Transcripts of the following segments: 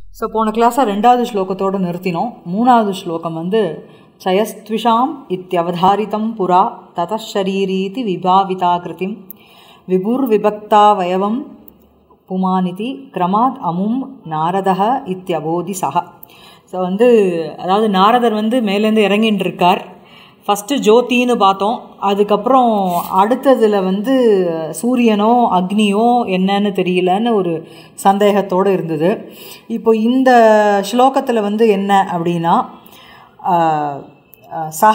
So போன கிளாஸை ரெண்டாவது ஸ்லோகத்தோடு நிறுத்தினோம் மூணாவது ஸ்லோகம் வந்து சயஸ்த்விஷாம் இத்தியவதாரிதம் புரா ததஷரீரீதி விபாவிதாகிருதிம் விபுர்விபக்தாவயவம் புமானிதி கிரமாத் அமும் நாரதக இத்தியபோதி சக ஸோ வந்து அதாவது நாரதர் வந்து மேலேருந்து இறங்கின்னு இருக்கார் ஃபஸ்ட்டு ஜோதின்னு பார்த்தோம் அதுக்கப்புறம் அடுத்ததில் வந்து சூரியனோ அக்னியோ என்னன்னு தெரியலன்னு ஒரு சந்தேகத்தோடு இருந்தது இப்போ இந்த ஸ்லோகத்தில் வந்து என்ன அப்படின்னா சக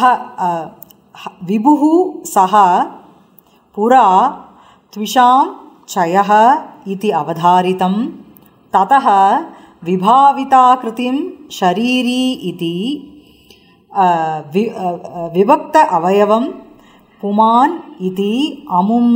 விபுகு சக புரா த்விஷாம் சயः इति अवधारितं ततः विभाविताकृतिं शरीरी इति वि विभक्त अवयवं पुमान् इति अमुम्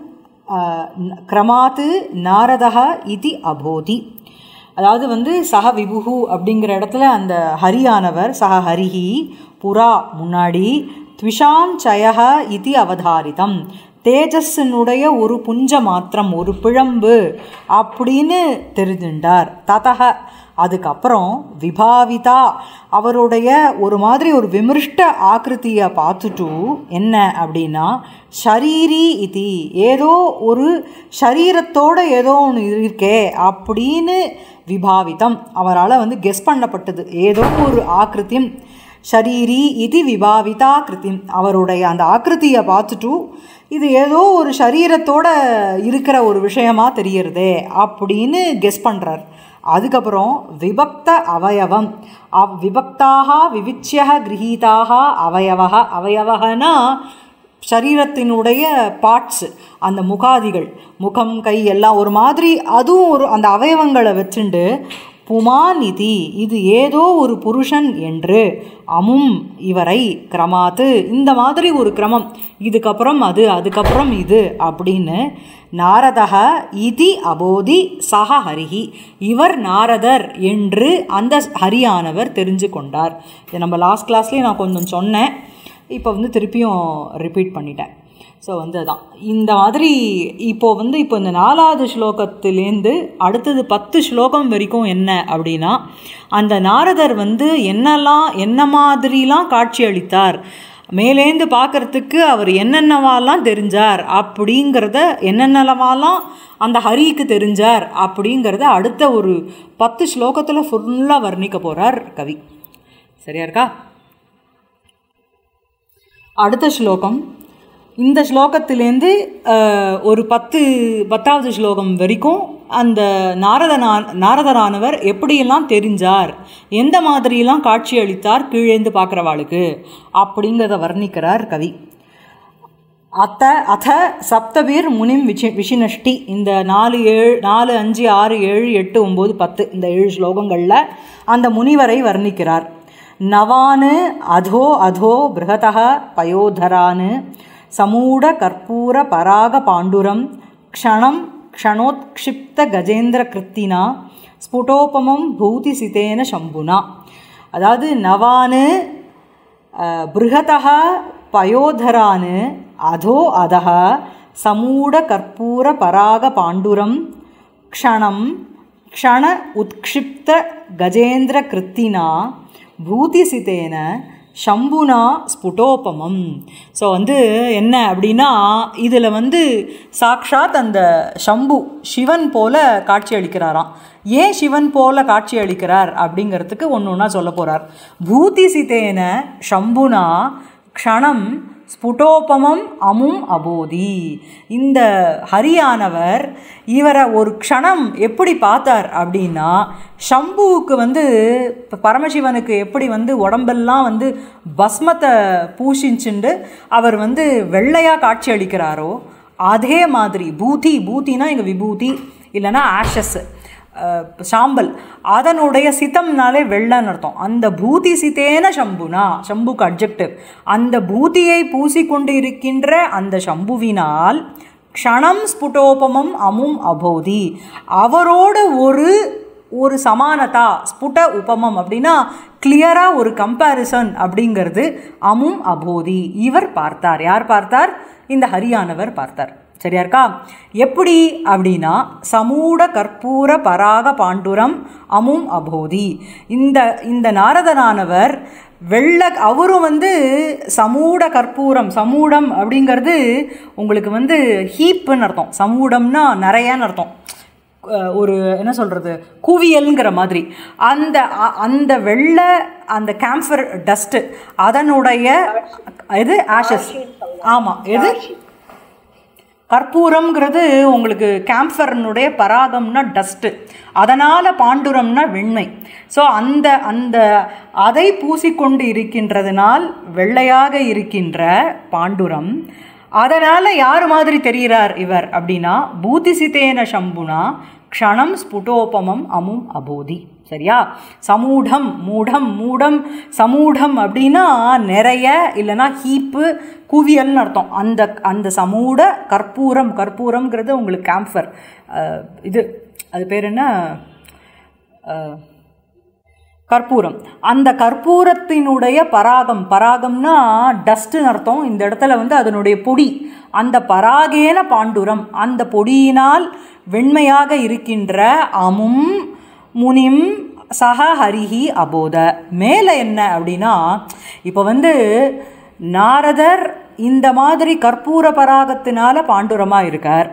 क्रमात् नारदः इति अबोधि அதாவது வந்து சக விபுகு அப்படிங்கிற இடத்துல அந்த ஹரியானவர் சக ஹரிஹி புறா முன்னாடி த்விஷாம் சயக இது அவதாரிதம் தேஜஸ்னுடைய ஒரு புஞ்ச மாத்திரம் ஒரு பிழம்பு அப்படின்னு தெரிஞ்சுட்டார் ததக அதுக்கப்புறம் விபாவிதா அவருடைய ஒரு மாதிரி ஒரு விமிருஷ்ட ஆக்கிருத்தியை பார்த்துட்டு என்ன அப்படின்னா ஷரீரி இது ஏதோ ஒரு ஷரீரத்தோட ஏதோ ஒன்று இருக்கே அப்படின்னு விபாவிதம் அவரால் வந்து கெஸ் பண்ணப்பட்டது ஏதோ ஒரு ஆக்கிருத்தியம் ஷரீரி இது விபாவிதா கிருத்தியம் அவருடைய அந்த ஆக்கிருத்தியை பார்த்துட்டு இது ஏதோ ஒரு சரீரத்தோட இருக்கிற ஒரு விஷயமா தெரியறதே அப்படின்னு கெஸ் பண்ணுறார் அதுக்கப்புறம் விபக்த அவயவம் அவ் விபக்தாக விவிச்சிய கிரகீதாக அவயவக அவயவகனா சரீரத்தினுடைய பார்ட்ஸ் அந்த முகாதிகள் முகம் கை எல்லாம் ஒரு மாதிரி அதுவும் ஒரு அந்த அவயவங்களை வச்சுண்டு புமாநிதி இது ஏதோ ஒரு புருஷன் என்று அமும் இவரை கிரமாத்து இந்த மாதிரி ஒரு கிரமம் இதுக்கப்புறம் அது அதுக்கப்புறம் இது அப்படின்னு நாரதக இதி அபோதி சக ஹரிஹி இவர் நாரதர் என்று அந்த ஹரியானவர் தெரிஞ்சு கொண்டார் இது நம்ம லாஸ்ட் கிளாஸ்லேயே நான் கொஞ்சம் சொன்னேன் இப்போ வந்து திருப்பியும் ரிப்பீட் பண்ணிட்டேன் ஸோ வந்து அதான் இந்த மாதிரி இப்போது வந்து இப்போ இந்த நாலாவது ஸ்லோகத்திலேருந்து அடுத்தது பத்து ஸ்லோகம் வரைக்கும் என்ன அப்படின்னா அந்த நாரதர் வந்து என்னெல்லாம் என்ன மாதிரிலாம் காட்சி அளித்தார் மேலேந்து பார்க்குறதுக்கு அவர் என்னென்னவாலாம் தெரிஞ்சார் அப்படிங்கிறத என்னென்னவாலாம் அந்த ஹரிக்கு தெரிஞ்சார் அப்படிங்கிறத அடுத்த ஒரு பத்து ஸ்லோகத்தில் ஃபுல்லாக வர்ணிக்க போகிறார் கவி சரியா இருக்கா அடுத்த ஸ்லோகம் இந்த ஸ்லோகத்திலேருந்து ஒரு பத்து பத்தாவது ஸ்லோகம் வரைக்கும் அந்த நாரதனா நாரதரானவர் எப்படியெல்லாம் தெரிஞ்சார் எந்த மாதிரியெல்லாம் காட்சி அளித்தார் கீழேந்து பார்க்குறவாளுக்கு அப்படிங்கிறத வர்ணிக்கிறார் கவி அத்த அத சப்தபீர் முனிம் விஷி விஷினஷ்டி இந்த நாலு ஏழு நாலு அஞ்சு ஆறு ஏழு எட்டு ஒம்பது பத்து இந்த ஏழு ஸ்லோகங்களில் அந்த முனிவரை வர்ணிக்கிறார் நவானு அதோ அதோ பிருகதः பயோதரான் समूढ कर्पूर पराग पाण्डुरं क्षणं क्षणोत्क्षिप्त கஜேந்திரகிருத்தினா ஸ்புடோபமம் பூதிசிதேன சம்புனா அதாவது நவானு பிருகதः பயோதரான் அதோ அதः சமூட கற்பூர பராக பாண்டுரம் க்ஷணம் க்ஷண உத்க்ஷிப்த கஜேந்திர கிருத்தினா பூதிசிதேன ஷம்புனா ஸ்புடோபமம் ஸோ வந்து என்ன அப்படின்னா இதில் வந்து சாக்ஷாத் அந்த ஷம்பு சிவன் போல காட்சி அளிக்கிறாராம் ஏன் சிவன் போல காட்சி அளிக்கிறார் அப்படிங்கிறதுக்கு ஒன்று ஒன்றா சொல்ல போகிறார் பூதிசிதேன ஷம்புனா க்ஷணம் ஸ்புடோபமம் அமும் அபோதி இந்த ஹரியானவர் இவரை ஒரு க்ஷணம் எப்படி பார்த்தார் அப்படின்னா ஷம்புவுக்கு வந்து பரமசிவனுக்கு எப்படி வந்து உடம்பெல்லாம் வந்து பஸ்மத்தை பூஷிச்சுண்டு அவர் வந்து வெள்ளையாக காட்சி அளிக்கிறாரோ அதே மாதிரி பூதி பூத்தினா எங்கள் விபூதி இல்லைன்னா ஆஷஸ் சாம்பல் அதனுடைய சித்தம்னாலே வெள்ளன்னு அர்த்தம் அந்த பூதி சித்தேன சம்புனா சம்புக்கு அப்ஜெக்டிவ் அந்த பூதியை பூசிக்கொண்டு இருக்கின்ற அந்த சம்புவினால் க்ஷணம் ஸ்புட்டோபமம் அமும் அபோதி அவரோடு ஒரு ஒரு சமானதா ஸ்புட உபமம் அப்படின்னா கிளியராக ஒரு கம்பேரிசன் அப்படிங்கிறது அமும் அபோதி இவர் பார்த்தார் யார் பார்த்தார் இந்த ஹரியானவர் பார்த்தார் சரியா இருக்கா எப்படி அப்படின்னா சமூட கற்பூர பராக பாண்டுரம் அமும் அபோதி இந்த இந்த நாரதனானவர் வெள்ள அவரும் வந்து சமூட கற்பூரம் சமூடம் அப்படிங்கிறது உங்களுக்கு வந்து ஹீப்புன்னு அர்த்தம் சமூடம்னா நிறையன்னு அர்த்தம் அஹ் ஒரு என்ன சொல்கிறது குவியல்ங்கிற மாதிரி அந்த அ- அந்த வெள்ளை அந்த கேம்ஃபர் டஸ்ட்டு அதனுடைய இது ஆஷஸ் ஆமாம் எது கற்பூரம்ங்கிறது உங்களுக்கு கேம்ஃபர்னுடைய பராகம்னா டஸ்ட்டு அதனால் பாண்டுரம்னா வெண்மை ஸோ அந்த அந்த அதை பூசிக்கொண்டு இருக்கின்றதுனால் வெள்ளையாக இருக்கின்ற பாண்டுரம் அதனால் யார் மாதிரி தெரிகிறார் இவர் அப்படின்னா பூதிசிதேன சம்புனா க்ஷணம் ஸ்புடோபமம் அமும் அபோதி சரியா சமூடம் மூடம் மூடம் சமூடம் அப்படின்னா நிறைய இல்லைன்னா ஹீப்பு குவியல்னு அர்த்தம் அந்த அந்த சமூட கற்பூரம் கற்பூரம்ங்கிறது உங்களுக்கு கேம்ஃபர் இது அது பேர் என்ன அஹ், கற்பூரம் அந்த கற்பூரத்தினுடைய பராகம் பராகம்னா டஸ்ட்டுன்னு அர்த்தம் இந்த இடத்துல வந்து அதனுடைய பொடி அந்த பராகேன பாண்டுரம் அந்த பொடியினால் வெண்மையாக இருக்கின்ற அமும் முனிம் சக ஹரிஹி அபோத மேலே என்ன அப்படின்னா இப்போ வந்து நாரதர் இந்த மாதிரி கற்பூர பராகத்தினால பாண்டுரமாக இருக்கார்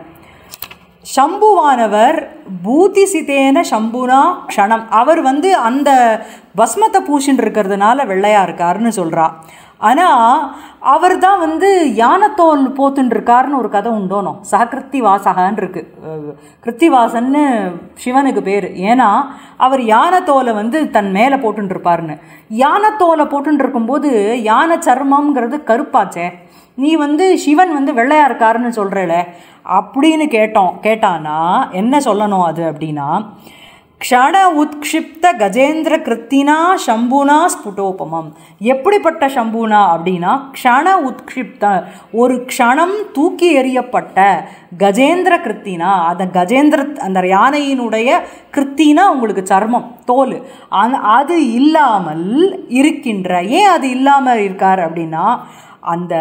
சம்புவானவர் பூதிசிதேன சம்புனா க்ஷணம் அவர் வந்து அந்த பஸ்மத்தை பூசின்னு இருக்கிறதுனால வெள்ளையா இருக்காருன்னு சொல்றா ஆனால் அவர் தான் வந்து யானத்தோல் போத்துன்னு இருக்காருன்னு ஒரு கதை உண்டோனோ சக கிருத்திவாசகன்னு இருக்கு அஹ் கிருத்திவாசன்னு சிவனுக்கு பேர் ஏன்னா அவர் யானத்தோலை வந்து தன் மேலே போட்டுன்னு இருப்பாருன்னு யானத்தோலை போட்டுன்னு இருக்கும்போது யானை சர்மம்ங்கிறது கருப்பாச்சே நீ வந்து சிவன் வந்து வெள்ளையா இருக்காருன்னு சொல்கிறல அப்படின்னு கேட்டோம் கேட்டானா என்ன சொல்லணும் அது அப்படின்னா க்ஷண உத்க்ஷிப்த கஜேந்திர கிருத்தினா சம்புனா ஸ்புடோபமம் எப்படிப்பட்ட சம்புனா அப்படின்னா க்ஷண உத்க்ஷிப்த ஒரு க்ஷணம் தூக்கி எறியப்பட்ட கஜேந்திர கிருத்தினா அந்த கஜேந்திர அந்த யானையினுடைய கிருத்தினா உங்களுக்கு சர்மம் தோல் அந்த- அது இல்லாமல் இருக்கின்ற ஏன் அது இல்லாமல் இருக்கார் அப்படின்னா அந்த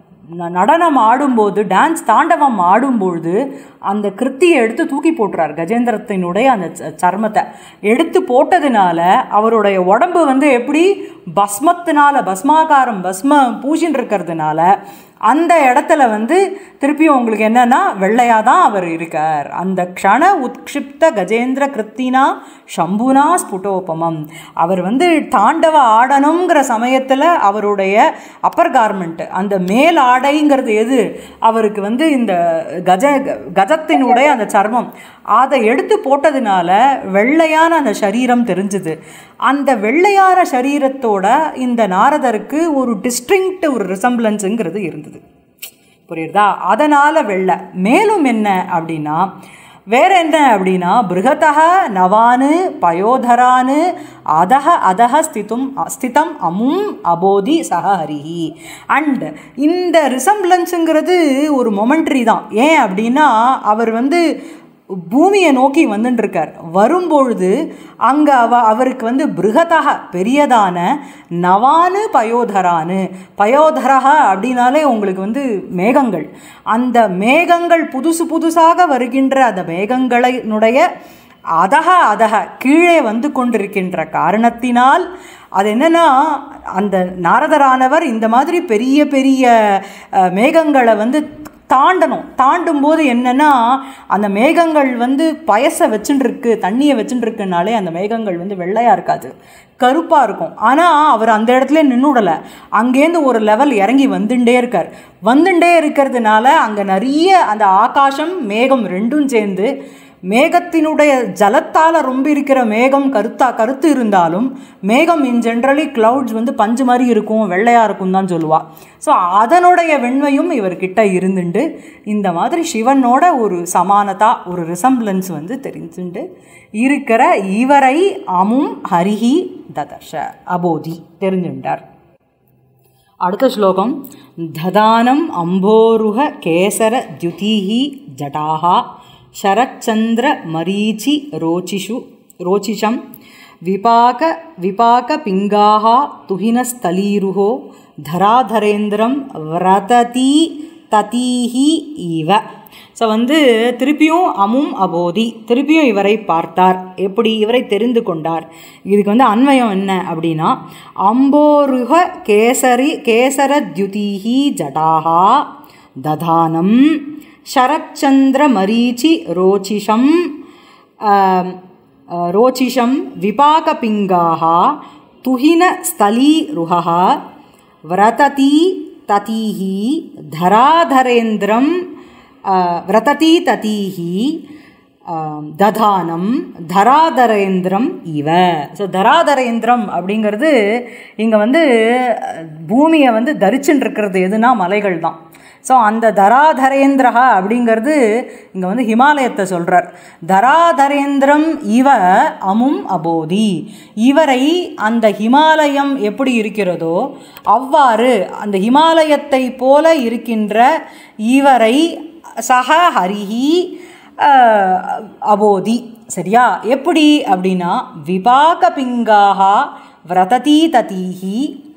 ந- நடனம் ஆடும்போது டான்ஸ் தாண்டவம் ஆடும்பொழுது அந்த கிருத்தியை எடுத்து தூக்கி போட்டுறார் கஜேந்திரத்தினுடைய அந்த ச- சர்மத்தை எடுத்து போட்டதுனால அவருடைய உடம்பு வந்து எப்படி பஸ்மத்தினால பஸ்மாகாரம் பஸ்ம பூசின்னு இருக்கிறதுனால அந்த இடத்துல வந்து திருப்பியும் உங்களுக்கு என்னன்னா வெள்ளையாக தான் அவர் இருக்கார் அந்த க்ஷண உத்க்ஷிப்த கஜேந்திர கிருத்தினா சம்புனா ஸ்புடோபமம் அவர் வந்து தாண்டவ ஆடணுங்கிற சமயத்தில் அவருடைய அப்பர் கார்மெண்ட் அந்த மேல் ஆடைங்கிறது எது அவருக்கு வந்து இந்த கஜ கஜத்தினுடைய அந்த சர்மம் அதை எடுத்து போட்டதுனால வெள்ளையான அந்த சரீரம் தெரிஞ்சுது அந்த வெள்ளையான சரீரத்தோட இந்த நாரதருக்கு ஒரு டிஸ்டிங்க்ட் ஒரு ரிசம்பிளன்ஸுங்கிறது இருந்தது புரியுதா அதனால் வெள்ளை மேலும் என்ன அப்படின்னா வேற என்ன அப்படின்னா பிருகதக நவானு பயோதரானு அதக அதக ஸ்திதும் ஸ்திதம் அமும் அபோதி சக ஹரிஹி அண்ட் இந்த ரிசம்பிளன்ஸுங்கிறது ஒரு மொமெண்ட்ரி தான் ஏன் அப்படின்னா அவர் வந்து பூமியை நோக்கி வந்துட்டு இருக்கார் வரும்பொழுது அங்கே அவ அவருக்கு வந்து பிருகதக பெரியதான நவானு பயோதரானு பயோதரக அப்படின்னாலே உங்களுக்கு வந்து மேகங்கள் அந்த மேகங்கள் புதுசு புதுசாக வருகின்ற அந்த மேகங்களினுடைய அதக அதக கீழே வந்து கொண்டிருக்கின்ற காரணத்தினால் அது என்னன்னா அந்த நாரதரானவர் இந்த மாதிரி பெரிய பெரிய அஹ், மேகங்களை வந்து தாண்டணும் தாண்டும் போது என்னன்னா அந்த மேகங்கள் வந்து பயச வச்சுட்டுருக்கு தண்ணியை வச்சுட்டுருக்குனாலே அந்த மேகங்கள் வந்து வெள்ளையாக இருக்காது கருப்பாக இருக்கும் ஆனால் அவர் அந்த இடத்துல நின்றுடலை அங்கேருந்து ஒரு லெவல் இறங்கி வந்துட்டே இருக்கார் வந்துட்டே இருக்கிறதுனால அங்கே நிறைய அந்த ஆகாசம் மேகம் ரெண்டும் சேர்ந்து மேகத்தினுடைய ஜலத்தால் ரொம்ப இருக்கிற மேகம் கருத்தா கருத்து இருந்தாலும் மேகம் இன் ஜென்ரலி clouds வந்து பஞ்சு மாதிரி இருக்கும் வெள்ளையாக இருக்கும் தான் சொல்லுவா ஸோ அதனுடைய வெண்மையும் இவர்கிட்ட இருந்துண்டு இந்த மாதிரி சிவனோட ஒரு சமானதா ஒரு ரிசம்பிளன்ஸ் வந்து தெரிஞ்சுண்டு இருக்கிற இவரை அமும் ஹரிஹி ததர்ஷ அபோதி தெரிஞ்சுண்டார் அடுத்த ஸ்லோகம் ததானம் அம்போருக கேசர द्युतीः ஜடாः शरच्चन्द्र मरीचि रोचिषु रोचिषं विपाक विपाकपिङ्गाः तुहिनस्थलीरुहो धराधरेन्द्रं व्रतती ததீஹி இவ ஸோ வந்து திருப்பியும் அமும் அபோதி திருப்பியும் இவரை பார்த்தார் எப்படி இவரை தெரிந்து கொண்டார் இதுக்கு வந்து அன்வயம் என்ன அப்படின்னா அம்போருக கேசரி கேசர தியுதீஹி ஜடாஹா ததானம் சரச்சந்திர மரீச்சி ரோச்சிஷம் ஆம், அஹ், ரோச்சிஷம் விபாகபிங்காः तुहिनस्थलीरुहः व्रतती ततीः धराधरेन्द्रं अ, व्रतती ततीः ஆம், ததானம் தராதரேந்திரம் இவ ஸோ தராதரேந்திரம் அப்படிங்கிறது இங்கே வந்து அஹ், பூமியை வந்து தரிச்சுன்னு இருக்கிறது எதுனா மலைகள் தான் ஸோ அந்த தராதரேந்திரஹா அப்படிங்கிறது இங்கே வந்து ஹிமாலயத்தை சொல்கிறார் தராதரேந்திரம் இவ அமும் அபோதி இவரை அந்த ஹிமாலயம் எப்படி இருக்கிறதோ அவ்வாறு அந்த ஹிமாலயத்தை போல இருக்கின்ற இவரை சக ஹரிஹி அஹ், அபோதி சரியா எப்படி அப்படின்னா விபாக பிங்காக விரததி ததீஹி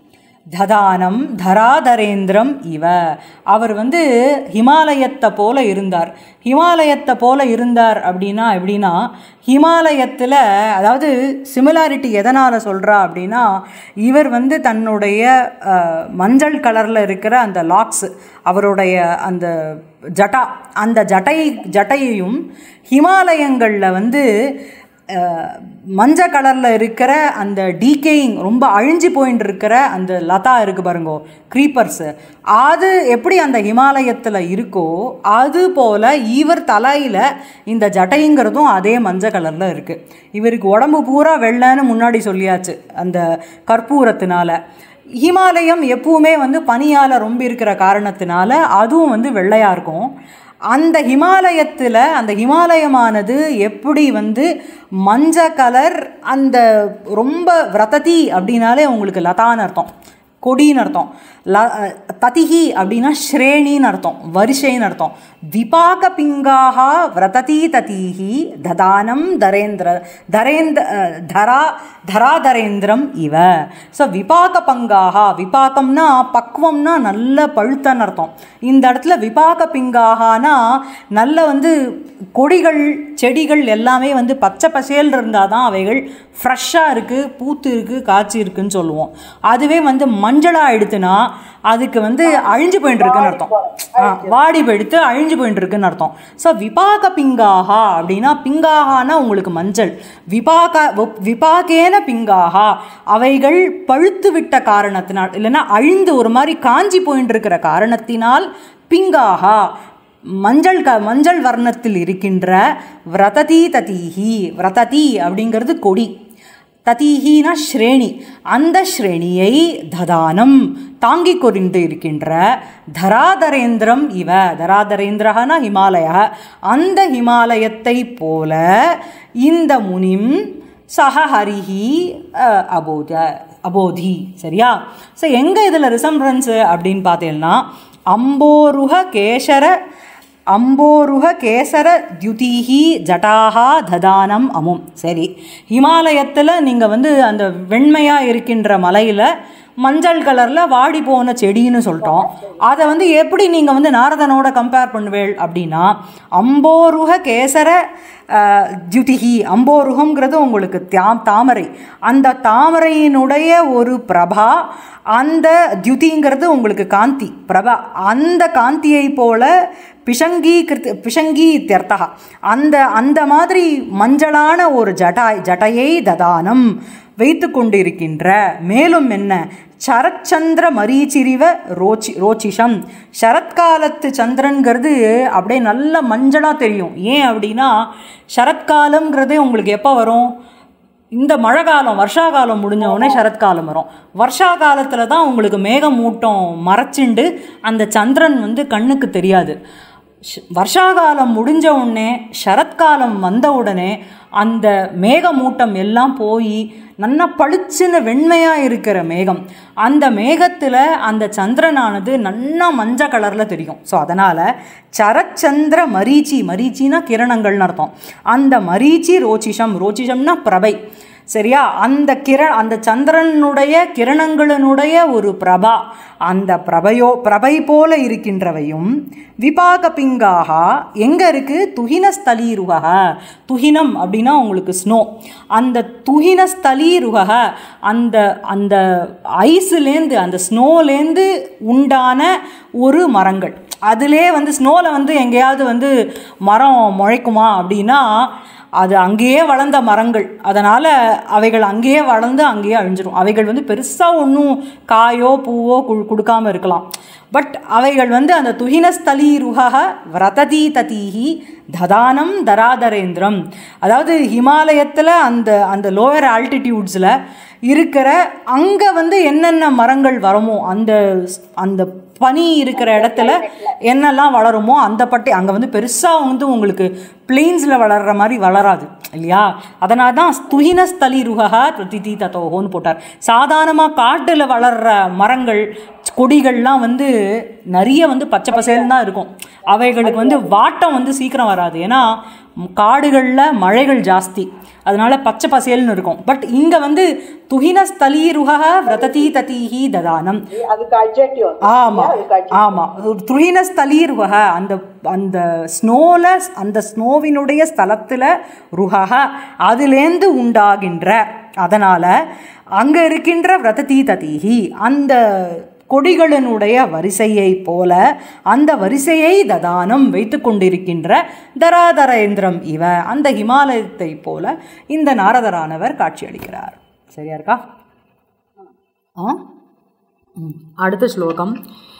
ததானம் தராதரேந்திரம் இவ அவர் வந்து ஹிமாலயத்தை போல இருந்தார் ஹிமாலயத்தை போல இருந்தார் அப்படின்னா எப்படின்னா ஹிமாலயத்தில் அதாவது சிமிலாரிட்டி எதனால் சொல்கிறா அப்படின்னா இவர் வந்து தன்னுடைய அஹ், மஞ்சள் கலரில் இருக்கிற அந்த லாக்ஸ் அவருடைய அந்த ஜட்டா அந்த ஜட்டை ஜட்டையையும் ஹிமாலயங்களில் வந்து அஹ், மஞ்ச கலரில் இருக்கிற அந்த டீகேயிங் ரொம்ப அழிஞ்சு போயின்னு இருக்கிற அந்த லதா இருக்குது பாருங்கோ க்ரீப்பர்ஸு அது எப்படி அந்த ஹிமாலயத்தில் இருக்கோ அது போல் இவர் தலையில் இந்த ஜட்டைங்கிறதும் அதே மஞ்ச கலரில் இருக்குது இவருக்கு உடம்பு பூரா வெள்ளைன்னு முன்னாடி சொல்லியாச்சு அந்த கற்பூரத்தினால ஹிமாலயம் எப்பவுமே வந்து பனியால் ரொம்ப இருக்கிற காரணத்தினால அதுவும் வந்து வெள்ளையாக இருக்கும் அந்த ஹிமாலயத்தில் அந்த ஹிமாலயமானது எப்படி வந்து மஞ்ச கலர் அந்த ரொம்ப விரததி அப்படின்னாலே உங்களுக்கு லதான்னு அர்த்தம் கொடின்னு அர்த்தம் ல ததிஹி அப்படின்னா ஸ்ரேணின்னு அர்த்தம் வரிசைன்னு அர்த்தம் விபாக பிங்காக விரததி ததீஹி ததானம் தரேந்திர தரேந்திர அஹ், தரா தராதரேந்திரம் இவ ஸோ விபாக பங்காக விபாகம்னா பக்குவம்னா நல்ல பழுத்தன்னு அர்த்தம் இந்த இடத்துல விபாக பிங்காகனா நல்ல வந்து கொடிகள் செடிகள் எல்லாமே வந்து பச்சை பசேல் இருந்தால் தான் அவைகள் ஃப்ரெஷ்ஷாக இருக்குது பூத்து இருக்குது காய்ச்சி இருக்குன்னு சொல்லுவோம் அதுவே வந்து மஞ்சளாக எடுத்துனா அதுக்கு வந்து அழிஞ்சு போயிட்டு இருக்குன்னு அர்த்தம் ஆ, வாடி போயிடுத்து அழிஞ்சு போயிட்டு இருக்குன்னு அர்த்தம் ஸோ விபாக பிங்காகா அப்படின்னா பிங்காகானா உங்களுக்கு மஞ்சள் விபாக வ- விபாகேன பிங்காகா அவைகள் பழுத்து விட்ட காரணத்தினால் இல்லைன்னா அழிந்து ஒரு மாதிரி காஞ்சி போயிட்டு இருக்கிற காரணத்தினால் பிங்காகா மஞ்சள் க மஞ்சள் வர்ணத்தில் இருக்கின்ற விரததி ததீஹி விரததி அப்படிங்கிறது கொடி ததீஹினா ஸ்ரேணி அந்த ஸ்ரேணியை ததானம் தாங்கிக் கொண்டு இருக்கின்ற தராதரேந்திரம் இவ தராதரேந்திரகனா ஹிமாலய அந்த ஹிமாலயத்தை போல இந்த முனிம் சக ஹரிஹி அஹ், அபோத அபோதி சரியா ஸோ எங்கே இதில் ரிசம்பரன்ஸு அப்படின்னு பார்த்தீங்கன்னா அம்போருக கேசர அம்போருக கேசர தியுதீஹி ஜட்டாஹா ததானம் அமும் சரி ஹிமாலயத்தில் நீங்கள் வந்து அந்த வெண்மையாக இருக்கின்ற மலையில் மஞ்சள் கலரில் வாடி போன செடின்னு சொல்லிட்டோம் அதை வந்து எப்படி நீங்கள் வந்து நாரதனோட கம்பேர் பண்ணுவேள் அப்படின்னா அம்போருக கேசர அஹ், தியுதிஹி அம்போருகம்ங்கிறது உங்களுக்கு தியா தாமரை அந்த தாமரையினுடைய ஒரு பிரபா அந்த தியுதிங்கிறது உங்களுக்கு காந்தி பிரபா அந்த காந்தியை போல பிஷங்கி கிருத் பிஷங்கி இத்தியர்த்தா அந்த அந்த மாதிரி மஞ்சளான ஒரு ஜட்டாய் ஜட்டையை ததானம் வைத்து கொண்டிருக்கின்ற மேலும் என்ன சரச்சந்திர மரீச்சிரிவ ரோச்சி ரோச்சிஷம் சரத்காலத்து சந்திரன்கிறது அப்படியே நல்ல மஞ்சளாக தெரியும் ஏன் அப்படின்னா சரத்காலம்ங்கிறதே உங்களுக்கு எப்போ வரும் இந்த மழை காலம் வருஷா காலம் முடிஞ்ச உடனே சரத்காலம் வரும் வருஷா காலத்தில் தான் உங்களுக்கு மேகமூட்டம் மறைச்சிண்டு அந்த சந்திரன் வந்து கண்ணுக்கு தெரியாது ஷ்- வருஷாகாலம் முடிஞ்ச உடனே சரத்காலம் வந்த உடனே அந்த மேகமூட்டம் எல்லாம் போய் நல்லா பளிச்சுன்னு வெண்மையாக இருக்கிற மேகம் அந்த மேகத்தில் அந்த சந்திரனானது நல்லா மஞ்ச கலரில் தெரியும் ஸோ அதனால் சரச்சந்திர மரீச்சி மரீச்சினா கிரணங்கள்னு அர்த்தம் அந்த மரீச்சி ரோச்சிஷம் ரோச்சிஷம்னா பிரபை சரியா அந்த கிர அந்த சந்திரனுடைய கிரணங்களினுடைய ஒரு பிரபா அந்த பிரபையோ பிரபை போல இருக்கின்றவையும் விபாக பிங்காக எங்கே இருக்குது துகினஸ்தலீருகக துகினம் அப்படின்னா உங்களுக்கு ஸ்னோ அந்த துகினஸ்தலீருகக அந்த அந்த ஐஸுலேருந்து அந்த ஸ்னோலேருந்து உண்டான ஒரு மரங்கள் அதிலே வந்து ஸ்னோவில் வந்து எங்கேயாவது வந்து மரம் முளைக்குமா அப்படின்னா அது அங்கேயே வளர்ந்த மரங்கள் அதனால் அவைகள் அங்கேயே வளர்ந்து அங்கேயே அழிஞ்சிரும் அவைகள் வந்து பெருசாக ஒன்றும் காயோ பூவோ கு கொடுக்காம இருக்கலாம் பட் அவைகள் வந்து அந்த துகினஸ்தலீருக விரததி ததீஹி ததானம் தராதரேந்திரம் அதாவது ஹிமாலயத்தில் அந்த அந்த லோயர் ஆல்டிடியூட்ஸில் இருக்கிற அங்கே வந்து என்னென்ன மரங்கள் வருமோ அந்த அந்த பனி இருக்கிற இடத்துல என்னெல்லாம் வளருமோ அந்த பட்டி அங்கே வந்து பெருசாக வந்து உங்களுக்கு பிளெயின்ஸில் வளர்கிற மாதிரி வளராது இல்லையா அதனால தான் துகினஸ்தலி ருகா பிரதிதி தத்தோகோன்னு போட்டார் சாதாரணமாக காட்டில் வளர்கிற மரங்கள் கொடிகள்லாம் வந்து நிறைய வந்து பச்சை பசேல்னு தான் இருக்கும் அவைகளுக்கு வந்து வாட்டம் வந்து சீக்கிரம் வராது ஏன்னா காடுகளில் மழைகள் ஜாஸ்தி அதனால பச்சை பசேல்னு இருக்கும் பட் இங்கே வந்து துகினஸ்தலீருக விரததி ததீஹி ததானம் அதுக்கு அட்ஜெக்டிவ் ஆமாம் ஆமாம் துருகினஸ்தலீருக அந்த அந்த ஸ்னோவில் அந்த ஸ்னோவினுடைய ஸ்தலத்தில் ருகக அதுலேருந்து உண்டாகின்ற அதனால் அங்கே இருக்கின்ற விரததி ததீஹி அந்த கொடிகளினுடைய வரிசையை போல அந்த வரிசையை ததானம் வைத்து கொண்டிருக்கின்ற தராதரேந்திரம் இவ அந்த ஹிமாலயத்தை போல இந்த நாரதரானவர் காட்சியளிக்கிறார் சரியா இருக்கா ஆ ம். அடுத்த ஸ்லோகம்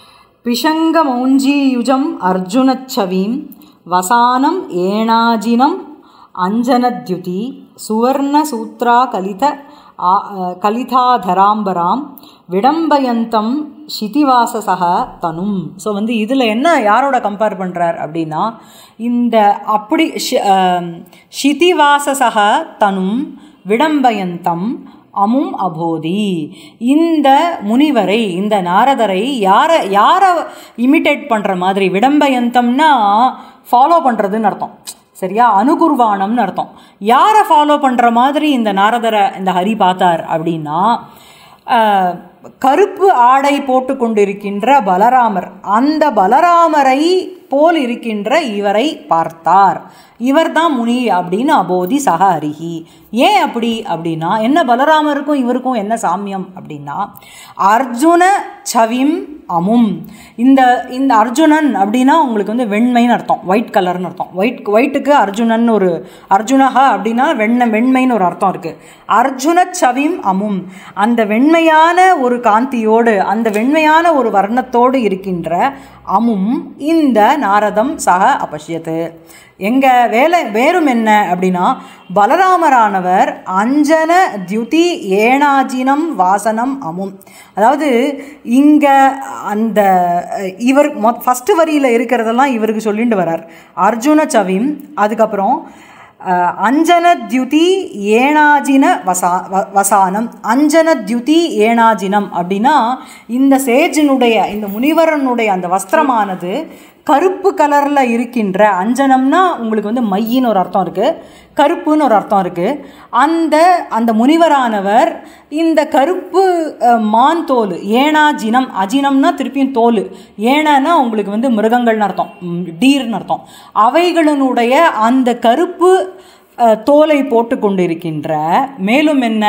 பிஷங்கமௌஞ்சீயுஜம் அர்ஜுனச்சவீம் வசானம் ஏணாஜினம் அஞ்சனத்யுதி சுவர்ணசூத்ரா கலித ஆ- அ, கலிதாதராம்பராம் விடம்பயந்தம் ஷிதிவாசசக தனும் ஸோ வந்து இதில் என்ன யாரோட கம்பேர் பண்ணுறார் அப்படின்னா இந்த அப்படி ஷி- ஆம், ஷிதிவாசசக தனும் விடம்பயந்தம் அமும் அபோதி இந்த முனிவரை இந்த நாரதரை யாரை யாரை இமிட்டேட் பண்ணுற மாதிரி விடம்பயந்தம்னா ஃபாலோ பண்ணுறதுன்னு அர்த்தம் சரியா அனுகுர்வாணம்னு அர்த்தம் யாரை ஃபாலோ பண்ணுற மாதிரி இந்த நாரதரை இந்த ஹரி பார்த்தார் அப்படின்னா ஆஹ், கருப்பு ஆடை போட்டு கொண்டிருக்கின்ற பலராமர் அந்த பலராமரை போல் இருக்கின்ற இவரை பார்த்தார் இவர்தான் முனி அப்படின்னு அபோதி சக ஹரிஹி ஏன் அப்படி அப்படின்னா என்ன பலராமருக்கும் இவருக்கும் என்ன சாமியம் அப்படின்னா அர்ஜுன சவிம் அமும் இந்த இந்த அர்ஜுனன் அப்படின்னா உங்களுக்கு வந்து வெண்மைன்னு அர்த்தம் ஒயிட் கலர்னு அர்த்தம் ஒயிட் ஒயிட்டுக்கு அர்ஜுனன் ஒரு அர்ஜுனஹா அப்படின்னா வெண்ண வெண்மைன்னு ஒரு அர்த்தம் இருக்குது அர்ஜுன சவிம் அமும் அந்த வெண்மையான ஒரு காந்தியோடு அந்த வெண்மையான ஒரு வர்ணத்தோடு இருக்கின்ற அமும் இந்த நாரதம் சக அபஷ்யத்து எங்க வேலை வேறும் என்ன அப்படின்னா பலராமரானவர் அஞ்சன தியுதி ஏனாஜினம் வாசனம் அமும் அதாவது இங்கே அந்த அஹ், இவர் மொ ஃபஸ்ட்டு வரியில் இருக்கிறதெல்லாம் இவருக்கு சொல்லிட்டு வரார் அர்ஜுன சவிம் அதுக்கப்புறம் அஹ், அஞ்சன தியுதி ஏனாஜின வசா வ- வசானம் அஞ்சன தியுதி ஏனாஜினம் அப்படின்னா இந்த சேஜினுடைய இந்த முனிவரனுடைய அந்த வஸ்திரமானது கருப்பு கலரில் இருக்கின்ற அஞ்சனம்னா உங்களுக்கு வந்து மையின்னு ஒரு அர்த்தம் இருக்குது கருப்புன்னு ஒரு அர்த்தம் இருக்குது அந்த அந்த முனிவரானவர் இந்த கருப்பு அஹ், மான் தோல் ஏனா ஜினம் அஜினம்னா திருப்பியும் தோல் ஏனானா உங்களுக்கு வந்து மிருகங்கள்னு அர்த்தம் ம், டீர்னு அர்த்தம் அவைகளினுடைய அந்த கருப்பு அஹ், தோலை போட்டு கொண்டிருக்கின்ற மேலும் என்ன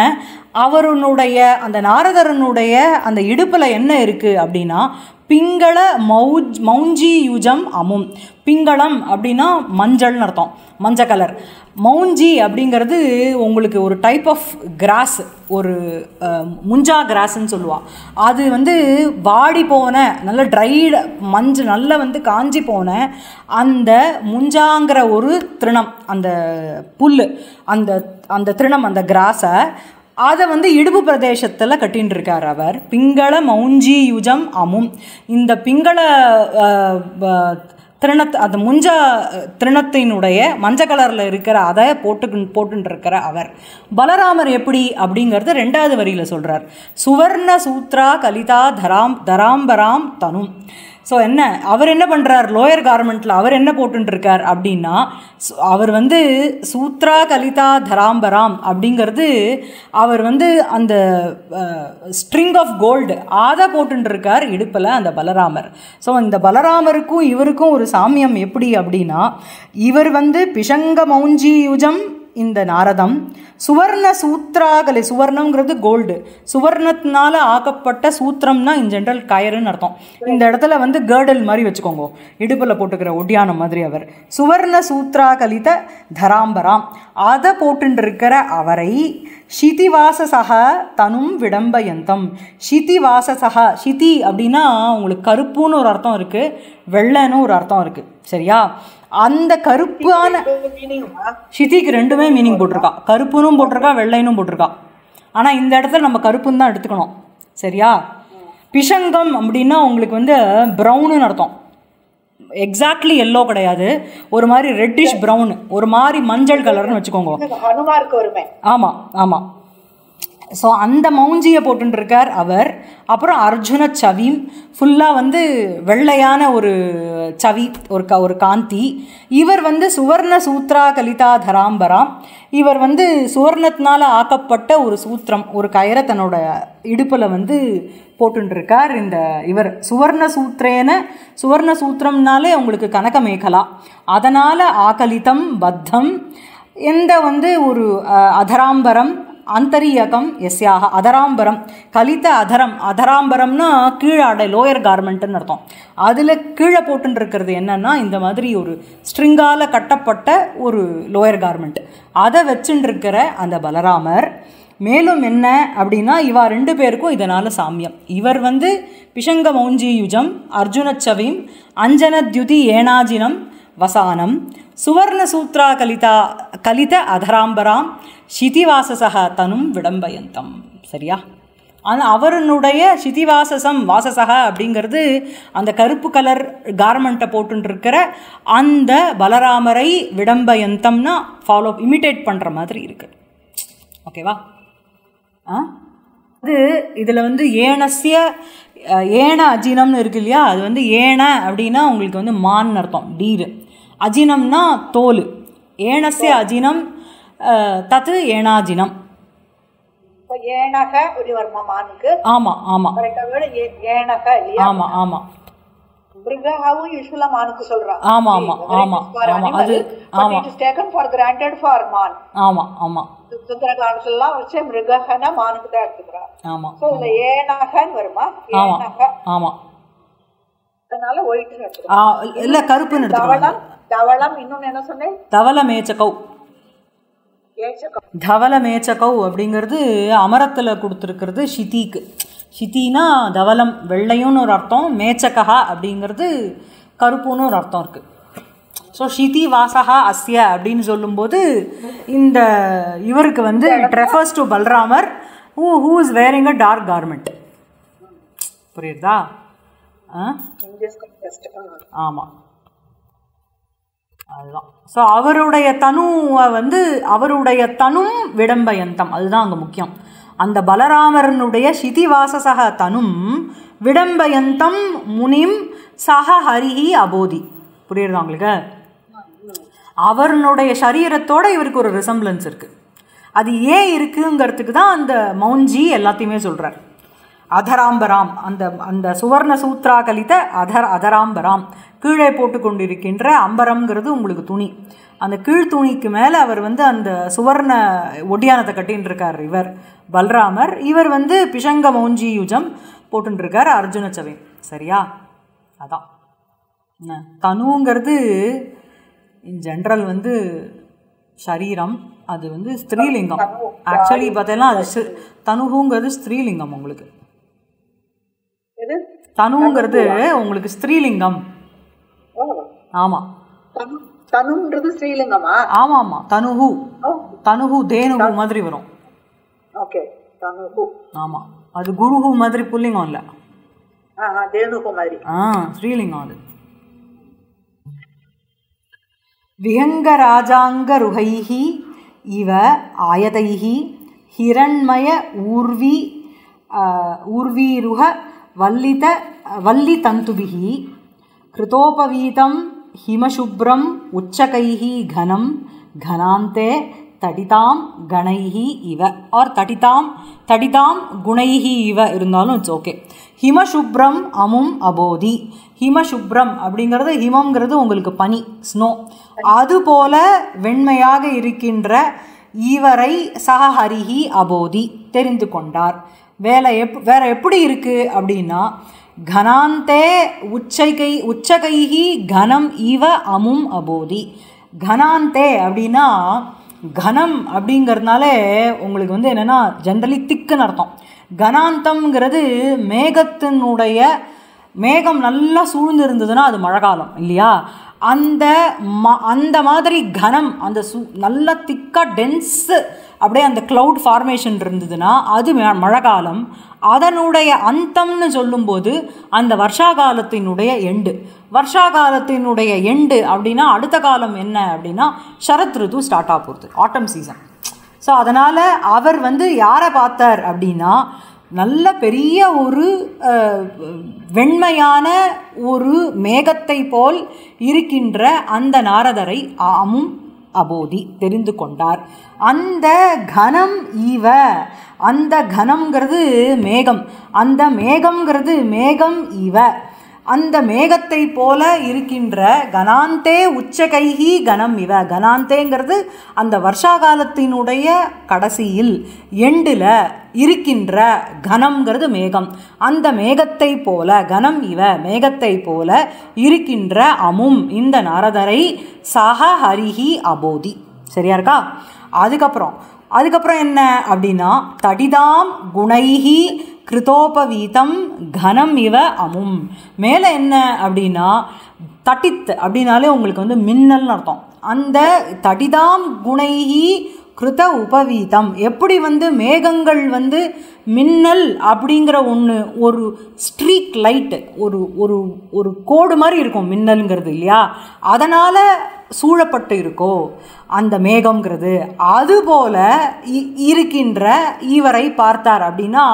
அவருடைய அந்த நாரதரனுடைய அந்த இடுப்பில் என்ன இருக்குது அப்படின்னா பிங்கள மௌஜ் மௌஞ்சி யுஜம் அமும் பிங்களம் அப்படின்னா மஞ்சள்னு அர்த்தம் மஞ்சள் கலர் மௌஞ்சி அப்படிங்கிறது உங்களுக்கு ஒரு டைப் ஆஃப் கிராஸ் ஒரு அஹ், முஞ்சா கிராஸ்ன்னு சொல்லுவாள் அது வந்து வாடி போன நல்ல ட்ரைடு மஞ்சள் நல்லா வந்து காஞ்சி போன அந்த முஞ்சாங்கிற ஒரு திருணம் அந்த புல் அந்த அந்த திருணம் அந்த கிராஸை அதை வந்து இடுப்பு பிரதேசத்தில் கட்டின்னு இருக்கார் அவர் பிங்கள மௌஞ்சி யுஜம் அமும் இந்த பிங்கள அஹ், ப- திருணத் அந்த முஞ்ச திருணத்தினுடைய மஞ்சள் கலரில் இருக்கிற அதை போட்டு போட்டுன்னு இருக்கிற அவர் பலராமர் எப்படி அப்படிங்கிறது ரெண்டாவது வரியில் சொல்கிறார் சுவர்ண சூத்ரா கலிதா தராம் தராம்பராம் தனும் ஸோ என்ன அவர் என்ன பண்ணுறார் லோயர் கார்மெண்ட்டில் அவர் என்ன போட்டுருக்கார் அப்படின்னா சு- அவர் வந்து சூத்ரா கலிதா தராம்பராம் அப்படிங்கிறது அவர் வந்து அந்த ஸ்ட்ரிங் ஆஃப் கோல்டு அதை போட்டுருக்கார் இடுப்பில் அந்த பலராமர் ஸோ இந்த பலராமருக்கும் இவருக்கும் ஒரு சாமியம் எப்படி அப்படின்னா இவர் வந்து பிஷங்க மௌஞ்சியுஜம் இந்த நாரதம் சுவர்ண சூத்ராகலை சுவர்ணம்ங்கிறது கோல்டு சுவர்ணத்தினால ஆக்கப்பட்ட சூத்திரம்னா இன் ஜென்ரல் கயறுன்னு அர்த்தம் இந்த இடத்துல வந்து கேர்டல் மாதிரி வச்சுக்கோங்க இடுப்பில் போட்டுக்கிற ஒட்டியானம் மாதிரி அவர் சுவர்ண சூத்ராகலித தராம்பராம் அதை போட்டுருக்கிற அவரை ஷிதிவாசசக தனும் விடம்பயந்தம் ஷிதிவாசசக ஷிதி அப்படின்னா உங்களுக்கு கருப்புன்னு ஒரு அர்த்தம் இருக்குது வெள்ளைன்னு ஒரு அர்த்தம் இருக்குது சரியா அந்த கருப்பான மீனிங்மா ஷிதிக்கு ரெண்டுமே மீனிங் போட்டிருக்கா கருப்புனும் போட்டிருக்கா வெள்ளைனும் போட்டிருக்கா ஆனால் இந்த இடத்துல நம்ம கருப்புன்னு தான் எடுத்துக்கணும் சரியா பிஷங்கம் அப்படின்னா உங்களுக்கு வந்து ப்ரௌனுன்னு அர்த்தம் எக்ஸாக்ட்லி எல்லோ கிடையாது ஒரு மாதிரி ரெட்டிஷ் ப்ரௌன் ஒரு மாதிரி மஞ்சள் கலர்னு வச்சுக்கோங்க ஹனுமாருக்கு வருமே ஆமாம் ஆமாம் ஸோ அந்த மௌஞ்சியை போட்டுருக்கார் அவர் அப்புறம் அர்ஜுன சவிம் ஃபுல்லாக வந்து வெள்ளையான ஒரு சவி ஒரு க ஒரு காந்தி இவர் வந்து சுவர்ண சூத்ரா கலிதா தராம்பராம் இவர் வந்து சுவர்ணத்தினால ஆக்கப்பட்ட ஒரு சூத்திரம் ஒரு கயரை தன்னோட இடுப்பில் வந்து போட்டுருக்கார் இந்த இவர் சுவர்ண சூத்திரேன சுவர்ண சூத்திரம்னாலே உங்களுக்கு கனக மேகலா அதனால் ஆகலிதம் பத்தம் எந்த வந்து ஒரு அஹ், அதராம்பரம் அந்தரியகம் எஸ்யாக அதராம்பரம் கலித்த அதரம் அதராம்பரம்னா கீழாடை லோயர் கார்மெண்ட்டுன்னு அர்த்தம் அதில் கீழே போட்டுன்னு இருக்கிறது என்னன்னா இந்த மாதிரி ஒரு ஸ்ட்ரிங்கால கட்டப்பட்ட ஒரு லோயர் கார்மெண்ட் அதை வச்சுட்டு இருக்கிற அந்த பலராமர் மேலும் என்ன அப்படின்னா இவா ரெண்டு பேருக்கும் இதனால் சாமியம் இவர் வந்து பிஷங்க மௌஞ்சியுஜம் அர்ஜுனச்சவிம் அஞ்சனத்யுதி ஏனாஜினம் வசானம் சுவர்ண சூத்ரா கலிதா கலித அதராம்பராம் சிதிவாசசக தனும் விடம்பயந்தம் சரியா ஆனால் அவருடைய சிதிவாசசம் வாசசக அப்படிங்கிறது அந்த கருப்பு கலர் கார்மெண்ட்டை போட்டுருக்கிற அந்த பலராமரை விடம்பயந்தம்னா ஃபாலோ இமிட்டேட் பண்ணுற மாதிரி இருக்குது ஓகேவா ஆ அது இதில் வந்து ஏனசிய அஹ், ஏன அஜினம்னு இருக்கு இல்லையா அது வந்து ஏன அப்படின்னா உங்களுக்கு வந்து மான் அர்த்தம் டீரு அஜினம்னா தோல் ஏனசிய அஜினம் அஹ், தத்து ஏனாஜினம் இப்ப ஏனக இப்படி வருமா மானுக்கு ஆமாம் ஆமாம் கரெக்டா வேர்டு ஏ- ஏனக இல்லையா ஆமாம் ஆமாம் மிருகாவும் யூஸ்வலா மானுக்கு சொல்றான் ஆமா, ஆமா, ஆமா, ஆமா, அது, ஆமா. It is taken for granted for man ஆமாம் ஆமாம் சுதந்திர காலத்துல எல்லாம் வச்சு மிருகனா மானுக்கு தான் எடுத்துக்கிறான் ஆமாம் சோ இதுல ஏனகன்னு வருமா ஆமாம் ஏனக ஆமாம் அதனால ஒயிட்னு எடுத்துக்கிறோம் ஆ இல்லை கருப்புன்னு எடுத்துக்கலாம் தவளம் தவளம் இன்னொன்னு என்ன சொன்னேன் தவள மேச்சக்கௌ ஏச்சக்கம் தவள மேச்சகௌ அப்படிங்கிறது அமரத்தில் கொடுத்துருக்கிறது ஷிதிக்கு ஷிதினா தவளம் வெள்ளையும்னு ஒரு அர்த்தம் மேச்சகா அப்படிங்கிறது கருப்புன்னு ஒரு அர்த்தம் இருக்குது ஸோ ஷிதி வாசகா அஸ்ய அப்படின்னு சொல்லும்போது இந்த இவருக்கு வந்து இட் ரெஃபர்ஸ் டு பல்ராமர் who who is wearing a dark garment புரியுதா ஆ இங்கிலீஷ் டெஸ்ட் ஆமாம் அதுதான் ஸோ அவருடைய தனுவை வந்து அவருடைய தனும் விடம்பயந்தம் அதுதான் அங்கே முக்கியம் அந்த பலராமரனுடைய சிதிவாசசக தனும் விடம்பயந்தம் முனிம் சக ஹரிஹி அபோதி புரியுறதா உங்களுக்கு அவருடைய சரீரத்தோட இவருக்கு ஒரு ரிசம்பிளன்ஸ் இருக்குது அது ஏன் இருக்குங்கிறதுக்கு தான் அந்த மௌஞ்சி எல்லாத்தையுமே சொல்கிறார் அதராம்பராம் அந்த அந்த சுவர்ண சூத்ரா கலித அதர் அதராம்பராம் கீழே போட்டு கொண்டிருக்கின்ற அம்பரம்ங்கிறது உங்களுக்கு துணி அந்த கீழ் துணிக்கு மேலே அவர் வந்து அந்த சுவர்ண ஒடியானத்தை கட்டின்னு இருக்கார் இவர் பல்ராமர் இவர் வந்து பிஷங்க மௌஞ்சி யுஜம் போட்டுன்னு இருக்கார் அர்ஜுன சவை சரியா அதான் என்ன தனுங்கிறது இன் ஜென்ரல் வந்து சரீரம் அது வந்து ஸ்திரீலிங்கம் ஆக்சுவலி பார்த்தீங்கன்னா அது சி- தனுகுங்கிறது ஸ்திரீலிங்கம் உங்களுக்கு எது தனுங்கிறது உங்களுக்கு ஸ்திரீலிங்கம் ஓ ஆமாம் தனு தனுன்றது ஸ்ரீலிங்கமா ஆமாம் ஆமாம் தனுகு ஓ தனுகு தேனுகு மாதிரி வரும் ஓகே தனுகு ஆமாம் அது குருகு மாதிரி புல்லிங்கம் இல்லை ஆ தேனுகு மாதிரி ஆ ஸ்ரீலிங்கம் அது விஹங்கராஜாங்கருகைः இவ ஆயதைः ஹிரண்மய ஊர்வி ஆ, ஊர்வீருக வல்லித வல்லி தந்துபிகி கிருதோபவீதம் ஹிமசுப்ரம் உச்சகைः கனம் கனாந்தே தடிதாம் கணைः இவ ஆர் தடிதாம் தடிதாம் குணைः இவ இருந்தாலும் இட்ஸ் ஓகே ஹிமசுப்ரம் அமும் அபோதி ஹிமசுப்ரம் அப்படிங்கிறது ஹிமம்ங்கிறது உங்களுக்கு பனி ஸ்னோ அதுபோல வெண்மையாக இருக்கின்ற இவரை சகஹரிஹி அபோதி தெரிந்து கொண்டார் வேலை எப் வேற எப்படி இருக்கு அப்படின்னா கனாந்தே உச்சகை உச்சகைஹி கனம் இவ அமும் அபோதி கனாந்தே அப்படின்னா கனம் அப்படிங்கிறதுனாலே உங்களுக்கு வந்து என்னென்னா ஜென்ரலி திக்குன்னு அர்த்தம் கனாந்தம்ங்கிறது மேகத்தினுடைய மேகம் நல்லா சூழ்ந்து இருந்ததுன்னா அது மழை காலம் இல்லையா அந்த ம அந்த மாதிரி கனம் அந்த சு நல்ல திக்காக டென்ஸு அப்படியே அந்த க்ளவுட் ஃபார்மேஷன் இருந்ததுன்னா அது ம- மழை காலம் அதனுடைய அந்தம்னு சொல்லும்போது அந்த வருஷா காலத்தினுடைய எண்டு வருஷா காலத்தினுடைய எண்டு அப்படின்னா அடுத்த காலம் என்ன அப்படின்னா சரத் ருது ஸ்டார்ட் ஆக போகுது ஆட்டம் சீசன் ஸோ அதனால் அவர் வந்து யாரை பார்த்தார் அப்படின்னா நல்ல பெரிய ஒரு அஹ், வெண்மையான ஒரு மேகத்தை போல் இருக்கின்ற அந்த நாரதரை அமும் அபோதி தெரிந்து கொண்டார் அந்த கனம் ஈவ அந்த கனம்ங்கிறது மேகம் அந்த மேகம்ங்கிறது மேகம் இவ அந்த மேகத்தை போல இருக்கின்ற கனாந்தே உச்சகைஹி கனம் இவ கனாந்தேங்கிறது அந்த வருஷா காலத்தினுடைய கடைசியில் எண்டில் இருக்கின்ற கனம்ங்கிறது மேகம் அந்த மேகத்தை போல கனம் இவ மேகத்தை போல இருக்கின்ற அமும் இந்த நாரதரை சக ஹரிஹி அபோதி சரியா இருக்கா அதுக்கப்புறம் அதுக்கப்புறம் என்ன அப்படின்னா தடிதாம் குணைஹி கிருதோபவீதம் கனம் இவ அமும் மேலே என்ன அப்படின்னா தட்டித் அப்படின்னாலே உங்களுக்கு வந்து மின்னல்னு அர்த்தம் அந்த தடிதாம் குணைஹி கிருத உபவீதம் எப்படி வந்து மேகங்கள் வந்து மின்னல் அப்படிங்கிற ஒன்று ஒரு ஸ்ட்ரீக் லைட்டு ஒரு ஒரு ஒரு கோடு மாதிரி இருக்கும் மின்னல்ங்கிறது இல்லையா அதனால் சூழப்பட்டு இருக்கோ அந்த மேகம்ங்கிறது அதுபோல இ- இருக்கின்ற இவரை பார்த்தார் அப்படின்னா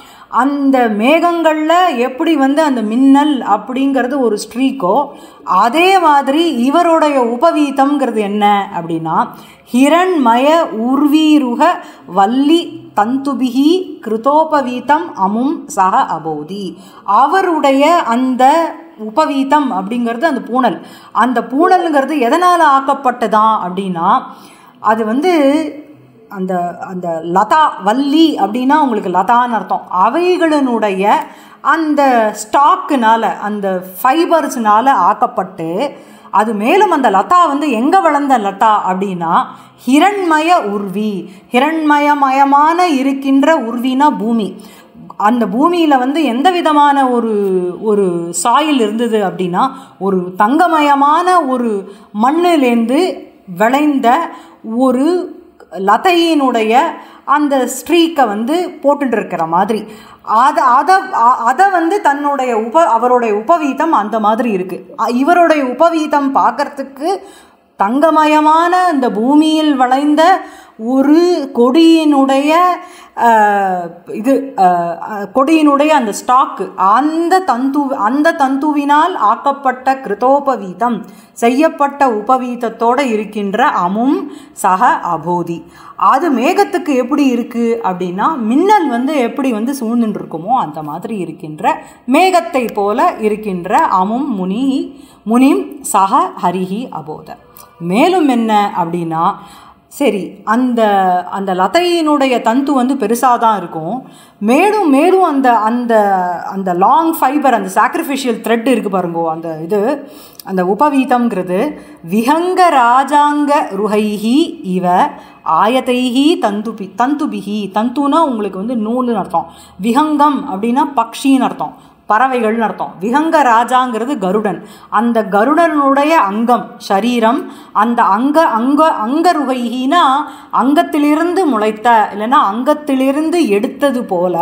அந்த மேகங்களில் எப்படி வந்து அந்த மின்னல் அப்படிங்கிறது ஒரு ஸ்ட்ரீக்கோ அதே மாதிரி இவருடைய உபவீதம்ங்கிறது என்ன அப்படின்னா ஹிரண்மய உர்வீருக வள்ளி தந்துபிகி கிருதோபவீதம் அமும் சக அபோதி அவருடைய அந்த உபவீதம் அப்படிங்கிறது அந்த பூணல் அந்த பூணல்ங்கிறது எதனால் ஆக்கப்பட்டதா அப்படின்னா அது வந்து அந்த அந்த லதா வள்ளி அப்படின்னா உங்களுக்கு லதான்னு அர்த்தம் அவைகளினுடைய அந்த ஸ்டாக்குனால அந்த ஃபைபர்ஸ்னால ஆக்கப்பட்டு அது மேலும் அந்த லதா வந்து எங்கே வளர்ந்த லதா அப்படின்னா ஹிரண்மய உர்வி ஹிரண்மயமயமான இருக்கின்ற உர்வினா பூமி அந்த பூமியில் வந்து எந்த விதமான ஒரு ஒரு சாயில் இருந்தது அப்படின்னா ஒரு தங்கமயமான ஒரு மண்ணிலேருந்து விளைந்த ஒரு லதையினுடைய அந்த ஸ்ட்ரீக்கை வந்து போட்டுட்டு இருக்கிற மாதிரி அதை அதை அ- அதை வந்து தன்னுடைய உப அவருடைய உபவீதம் அந்த மாதிரி இருக்குது இவருடைய உபவீதம் பார்க்கறதுக்கு தங்கமயமான இந்த பூமியில் வளைந்த ஒரு கொடியினுடைய அஹ், இது அஹ், அஹ், கொடியினுடைய அந்த ஸ்டாக்கு அந்த தந்து அந்த தந்துவினால் ஆக்கப்பட்ட கிருதோபவீதம் செய்யப்பட்ட உபவீதத்தோடு இருக்கின்ற அமும் சக அபோதி அது மேகத்துக்கு எப்படி இருக்குது அப்படின்னா மின்னல் வந்து எப்படி வந்து சூழ்ந்துட்டு இருக்குமோ அந்த மாதிரி இருக்கின்ற மேகத்தை போல இருக்கின்ற அமும் முனி முனிம் சக ஹரிஹி அபோத மேலும் என்ன அப்படின்னா சரி அந்த அந்த லதையினுடைய தந்து வந்து பெருசாக தான் இருக்கும் மேலும் மேலும் அந்த அந்த அந்த லாங் ஃபைபர் அந்த சாக்ரிஃபிஷியல் த்ரெட் இருக்குது பாருங்கோ அந்த இது அந்த உபவீதம்ங்கிறது விஹங்க ராஜாங்க ருஹைஹி இவ ஆயதைஹி தந்துபி தந்துபிஹி தந்துனா உங்களுக்கு வந்து நூலுன்னு அர்த்தம் விஹங்கம் அப்படின்னா பக்ஷின்னு அர்த்தம் பறவைகள்னு அர்த்தம் விஹங்க ராஜாங்கிறது கருடன் அந்த கருடனுடைய அங்கம் சரீரம் அந்த அங்க அங்க அங்கருகைனா அங்கத்திலிருந்து முளைத்த இல்லைன்னா அங்கத்திலிருந்து எடுத்தது போல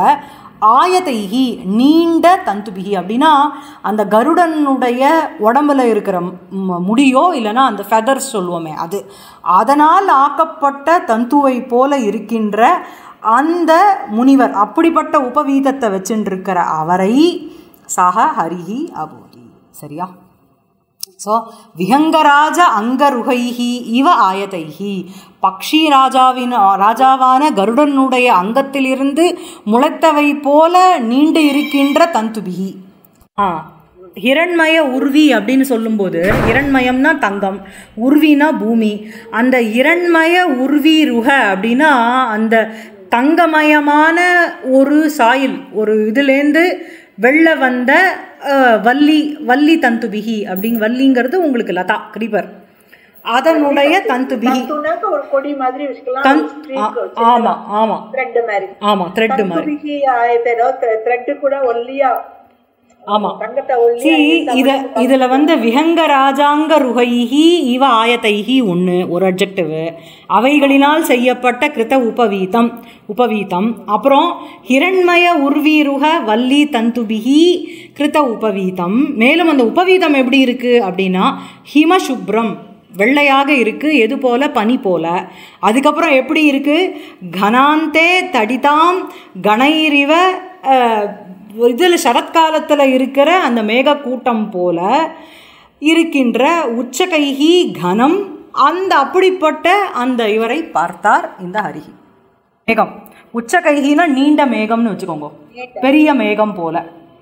ஆயதைகி நீண்ட தந்துபிகி அப்படின்னா அந்த கருடனுடைய உடம்புல இருக்கிற ம- முடியோ இல்லைன்னா அந்த ஃபெதர்ஸ் சொல்லுவோமே அது அதனால் ஆக்கப்பட்ட தந்துவை போல இருக்கின்ற அந்த முனிவர் அப்படிப்பட்ட உபவீதத்தை வச்சுருக்கிற அவரை சக ஹரிஹி அபோதி சரியா ஸோ விஹங்கராஜ அங்கருகைஹி இவ ஆயதைஹி பக்ஷி ராஜாவின் ராஜாவான கருடனுடைய அங்கத்திலிருந்து முளைத்தவை போல நீண்டு இருக்கின்ற தந்துபிகி ஆ ஹிரண்மய உருவி அப்படின்னு சொல்லும்போது ஹிரண்மயம்னா தங்கம் உருவினா பூமி அந்த இரண்மய உருவி ருக அப்படின்னா அந்த தங்கமயமான ஒரு சாயில் ஒரு இதுலேருந்து வெளில வந்த அஹ், வள்ளி வள்ளி தந்துபிகி அப்படிங்க வள்ளிங்கிறது உங்களுக்கு லதா கிரீபர் அதனுடைய தந்துபிகி துணக்கு ஒரு கொடி மாதிரி வச்சுக்கலாம் தன் ஆமாம் ஆமாம் த்ரெட் மாதிரி ஆமாம் த்ரெட்டு மாதிரி துருக்கி ஆயத்தோ த்ரெட் கூட ஒல்லியா ஆமாம் தங்கத்தை ஒல்லியா சி இத இதில் வந்து விஹங்க ராஜாங்க ருகைஹி இவ ஆயதைஹி ஒன்று ஒரு அப்ஜெக்டிவ் அவைகளினால் செய்யப்பட்ட கிருத உபவீதம் உபவீதம் அப்புறம் ஹிரண்மய உர்வீருக வள்ளி தந்துபிகி கிருத உபவீதம் மேலும் அந்த உபவீதம் எப்படி இருக்குது அப்படின்னா ஹிமசுப்ரம் வெள்ளையாக இருக்குது எது போல பனி போல அதுக்கப்புறம் எப்படி இருக்குது கனாந்தே தடிதாம் கணைரிவ இதில் சரத்காலத்தில் இருக்கிற அந்த மேகக்கூட்டம் போல இருக்கின்ற உச்சகைகி கனம் அந்த அப்படிப்பட்ட அந்த இவரை பார்த்தார் இந்த ஹரிஹி மேகம் உச்சகைகினா நீண்ட மேகம்னு வச்சுக்கோங்க பெரிய மேகம் போல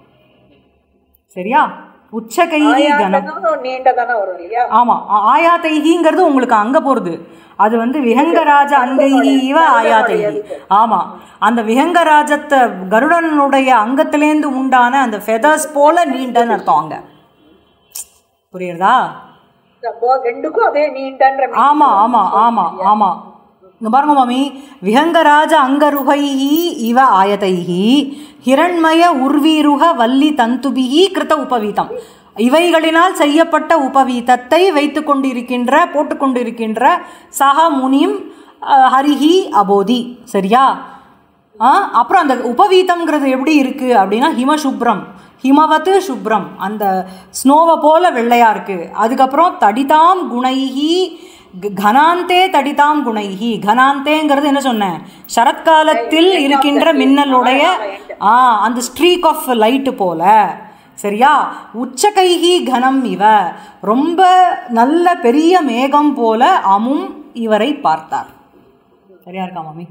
சரியா உச்சகைகி கனம் நீண்டதானே வரும் இல்லையா ஆமா ஆ- ஆயாதைகிங்கிறது உங்களுக்கு அங்க போறது அது வந்து விஹங்கராஜ அங்கைகி இவ ஆயாதைகி ஆமா அந்த விஹங்கராஜத்தை கருடனுடைய அங்கத்திலேந்து உண்டான அந்த ஃபெதர்ஸ் போல நீண்டன்னு அர்த்தம் அங்க புரியுறதா அப்போ ரெண்டுக்கும் அதே நீண்டன்ற ஆமா ஆமா ஆமா ஆமா இங்க பாருங்க மாமி விஹங்கராஜ அங்கருகைஹி இவ ஆயதைஹி ஹிரண்மய உர்வீருக வள்ளி தந்துபிஹி கிருத உபவீதம் இவைகளினால் செய்யப்பட்ட உபவீதத்தை வைத்து கொண்டிருக்கின்ற போட்டுக்கொண்டிருக்கின்ற சக முனிம் அஹ், ஹரிஹி அபோதி சரியா ஆ அப்புறம் அந்த உபவீதம்ங்கிறது எப்படி இருக்குது அப்படின்னா ஹிமசுப்ரம் ஹிமவத்து சுப்ரம் அந்த ஸ்னோவை போல வெள்ளையா இருக்கு அதுக்கப்புறம் தடிதாம் குணைஹி க- கனாந்தே தடிதாம் குணைஹி கனாந்தேங்கிறது என்ன சொன்னேன் சரத்காலத்தில் இருக்கின்ற மின்னலுடைய ஆ அந்த ஸ்ட்ரீக் ஆஃப் லைட்டு போல சரியா உச்சகைகி கனம் இவ ரொம்ப நல்ல பெரிய மேகம் போல அமும் இவரை பார்த்தார் சரியா இருக்கா மாமி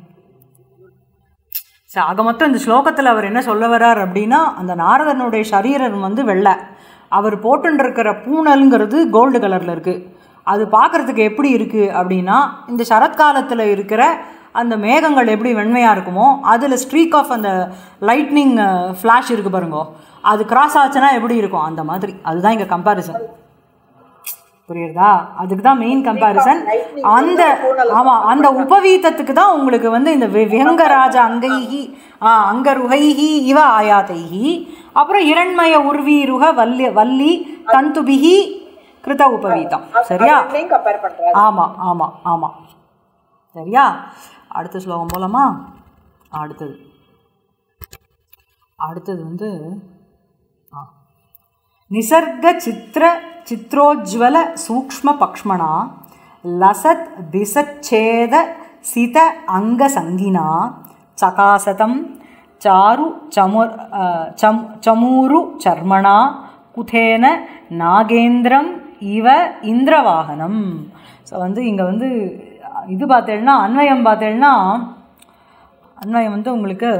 சரி ஆக மொத்தம் இந்த ஸ்லோகத்தில் அவர் என்ன சொல்ல வர்றார் அப்படின்னா அந்த நாரதனுடைய சரீரம் வந்து வெள்ளை அவர் போட்டுன்னு இருக்கிற பூனல்ங்கிறது கோல்டு கலரில் இருக்குது அது பார்க்குறதுக்கு எப்படி இருக்குது அப்படின்னா இந்த சரத்காலத்தில் இருக்கிற அந்த மேகங்கள் எப்படி வெண்மையாக இருக்குமோ அதில் ஸ்ட்ரீக் ஆஃப் அந்த லைட்னிங் ஃப்ளாஷ் இருக்குது பாருங்க அது கிராஸ் ஆச்சுன்னா எப்படி இருக்கும் அந்த மாதிரி அதுதான் இங்கே கம்பேரிசன் புரியுறதா அதுக்கு தான் மெயின் கம்பேரிசன் அந்த ஆமாம் அந்த உபவீதத்துக்கு தான் உங்களுக்கு வந்து இந்த வி- விஹங்கராஜ அங்கைஹி ஆ அங்கருகைஹி இவ ஆயாதைஹி அப்புறம் இரண்மய உர்வீருக வல்லி வள்ளி தந்துபிஹி கிருத உபவீதம் சரியா கம்பேர் பண்றாரு ஆமாம் ஆமாம் ஆமாம் சரியா அடுத்த ஸ்லோகம் போலாமா அடுத்தது அடுத்தது வந்து ஆ நிசர்க சித்திர சித்ரோஜ்வல சூக்ஷ்ம பக்ஷ்மணா லசத் பிசச்சேத சித அங்க சங்கினா சகாசதம் சாரு சமு அஹ், சம் சமூரு சர்மணா குதேன நாகேந்திரம் இவ இந்திரவாகனம் ஸோ வந்து இங்கே வந்து இது பார்த்தேன்னா அன்வயம் பார்த்தேன்னா அன்வயம் வந்து உங்களுக்கு